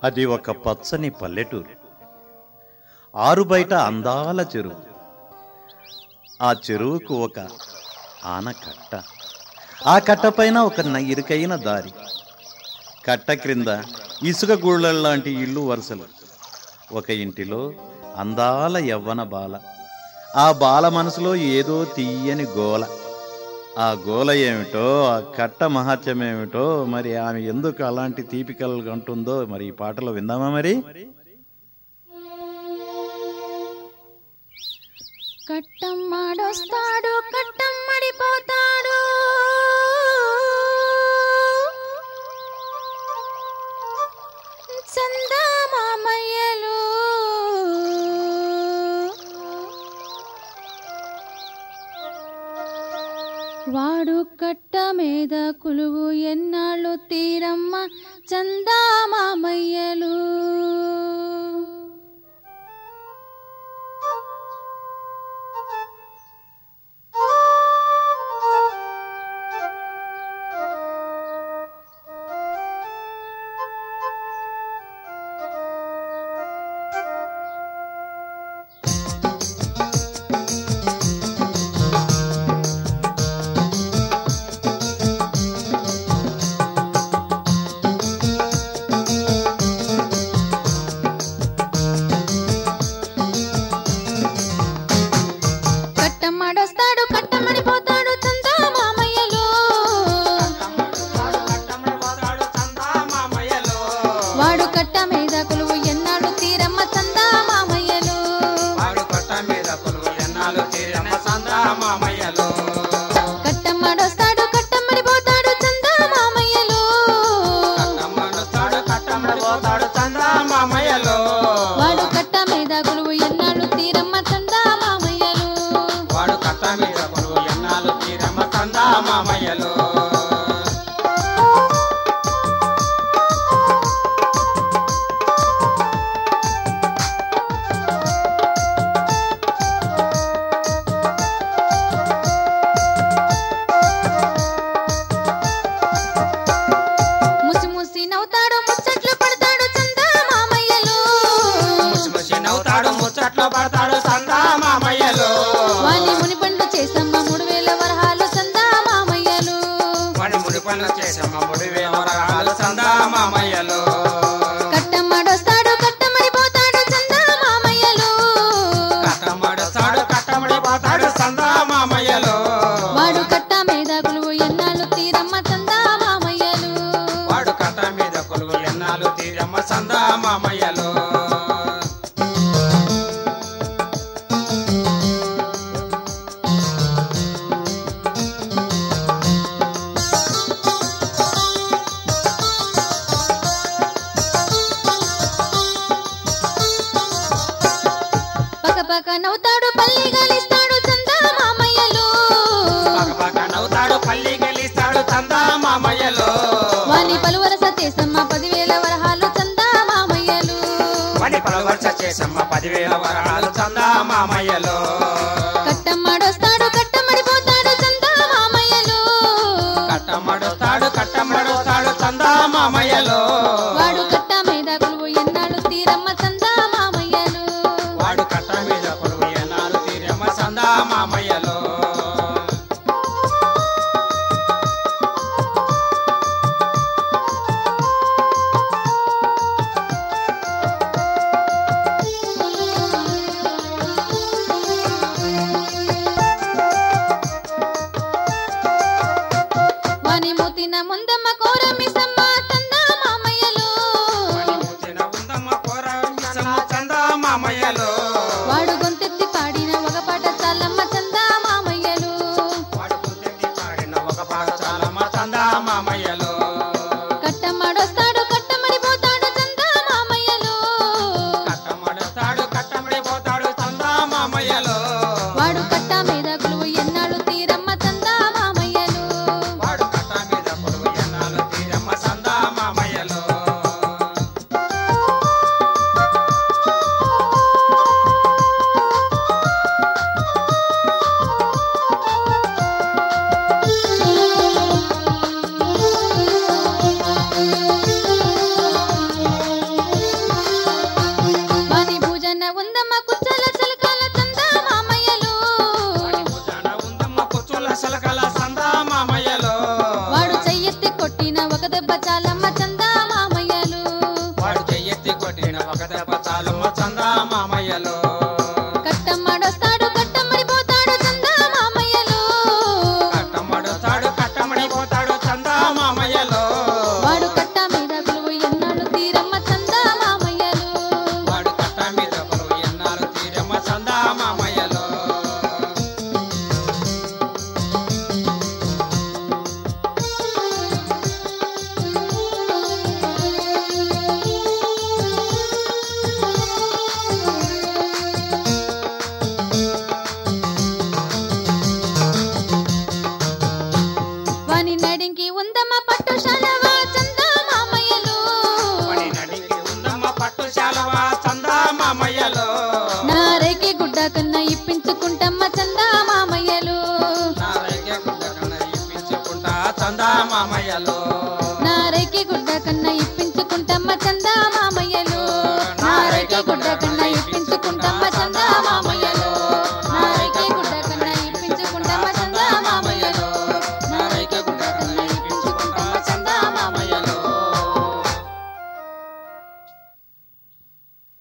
అది ఒక పచ్చని పల్లెటూరు ఆరు బయట అందాల చెరువు ఆ చెరువుకు ఒక ఆనకట్ట ఆ కట్ట పైన ఒక న- ఇరుకైన దారి కట్ట క్రింద ఇసుక గూళ్ళలాంటి ఇల్లు వరుసలు ఒక ఇంటిలో అందాల యవ్వన బాల ఆ బాల మనసులో ఏదో తీయని గోల ఆ గోల ఏమిటో ఆ కట్ట మహత్యం ఏమిటో మరి ఆమె ఎందుకు అలాంటి తీపి కలలు అంటుందో మరి ఈ పాటలో విందామా మరి కట్టమ్మడొస్తాడు కట్టమ్మడిపోతాడు చందమామయ్యలు వాడు కట్ట మీద కులువు ఎన్నాళ్ళు తీరమ్మ చందమామయ్యలు కట్టమ్మడొస్తాడు కట్టమ్మడిపోతాడు చందమామయ్యలు వాడు కట్ట మీద కొలువు ఎన్నాడు తీరమ్మ చందమామయ్యలు కట్టమ్మడొస్తాడు కట్టమ్మడిపోతాడు చందమామయ్యలు వాడు కట్ట మీద కొలువు ఎన్నాడు తీరమ్మ చందమామయ్యలు వాడు కట్ట మీద కొలువు ఎన్నాళ్ళు తీరమ్మ సందా మామయ్యలు ముసి ముసి నవ్వుతాడు ముచ్చట్లు పడతాడు చందమామయ్యలు ముసి ముసి నవ్వుతాడు ముచ్చట్లో పడతాడు సందా మామయ్యలు వాణి ముని పండు చేసమ్మ మూడు వేల వరహాలు చందమామయ్యలు వాడి ముడి పనులు చేసమ్మ ముడి వేవరాలు సందా మామయ్యలు కట్టమ్మడొస్తాడు కట్టమ్మడిపోతాడు చందమామయ్యలు కట్టమడుస్తాడు కట్టమడి పోతాడు సందా మామయ్యలు వాడు కట్ట మీద గులువు ఎన్నాళ్ళు తీరమ్మ చందమామయ్యలు వాడు కట్ట మీద కొలువు ఎన్నాళ్ళు తీరమ్మ సందా మామయ్యలు పక్క పక్క నవ్వుతాడు పల్లి గలిస్తాడు చందమామయ్యలు పక్క పక్క నవ్వుతాడు పల్లి గెలిస్తాడు సందా మామయ్యలు వాణి పలువరస చేసమ్మ పదివేల వరహాలు చందమామయ్యలు వాడి పలవర్చ చేసమ్మ పదివేల వరాలు సందా మామయ్యలు కట్టమ్మడొస్తాడు కట్టమ్మడిపోతాడు చందమామయ్యలు కట్టమడుస్తాడు కట్టమడుస్తాడు సందా మామయ్యలు వాడు కట్ట మీద గులువు ఎన్నాళ్ళు తీరమ్మ చందమామయ్యలు వాడు కట్ట మీద కొలువు ఎన్నాళ్ళు తీరమ్మ సందా మామయ్యలు మామయ్యలో